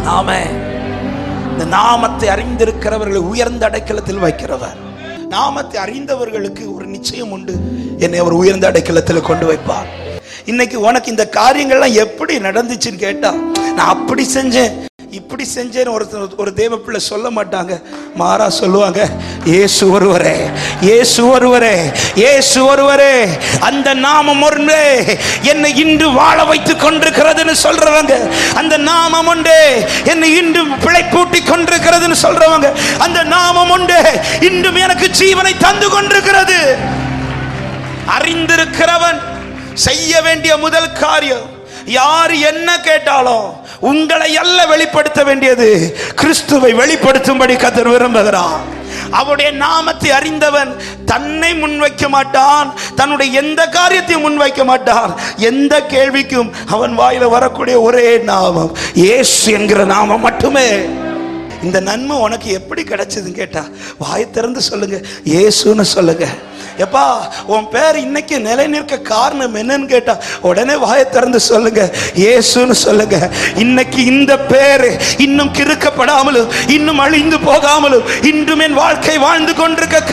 ஆமே இந்த நாமத்தை அறிந்திருக்கிறவர்களை உயர்ந்த அடைக்கலத்தில் வைக்கிறவர் நாமத்தை அறிந்தவர்களுக்கு ஒரு நிச்சயம் உண்டு என்னை அவர் உயர்ந்த அடைக்கலத்தில் கொண்டு வைப்பார் இன்னைக்கு உனக்கு இந்த காரியங்கள்லாம் எப்படி நடந்துச்சுன்னு கேட்டா நான் அப்படி செஞ்சேன் இப்படி செஞ்சேன்னு ஒரு ஒரு தேவ பிள்ளை சொல்ல மாட்டாங்க மாறா சொல்லுவாங்க ஏசு ஒருவரே ஏசு ஒருவரே ஏசு ஒருவரே அந்த நாமம் ஒன்றே என்னை இன்று வாழ வைத்துக் கொண்டிருக்கிறதுன்னு சொல்றவங்க அந்த நாமம் உண்டே என்னை இன்றும் பிழைப்பூட்டி கொண்டிருக்கிறதுன்னு சொல்றவங்க அந்த நாமம் உண்டே இன்றும் எனக்கு ஜீவனை தந்து கொண்டிருக்கிறது அறிந்திருக்கிறவன் செய்ய வேண்டிய முதல் காரியம் யார் என்ன கேட்டாலும் உங்களை அல்ல வெளிப்படுத்த வேண்டியது கிறிஸ்துவை வெளிப்படுத்தும்படி கத்தர் விரும்புகிறான் அவருடைய நாமத்தை அறிந்தவன் தன்னை முன்வைக்க மாட்டான் தன்னுடைய எந்த காரியத்தையும் முன்வைக்க மாட்டான் எந்த கேள்விக்கும் அவன் வாயில வரக்கூடிய ஒரே நாமம் இயேசு என்கிற நாமம் மட்டுமே இந்த நன்மை உனக்கு எப்படி கிடைச்சதுன்னு கேட்டா வாய் திறந்து சொல்லுங்க இயேசுன்னு சொல்லுங்க எப்பா உன் பேர் இன்னைக்கு நிலை நிற்க காரணம் என்னன்னு கேட்டா உடனே வாயை திறந்து சொல்லுங்க இயேசுன்னு சொல்லுங்க இன்னைக்கு இந்த பேரு இன்னும் கிறுக்கப்படாமலும் இன்னும் அழிந்து போகாமலும் இன்றும் என் வாழ்க்கை வாழ்ந்து கொண்டிருக்க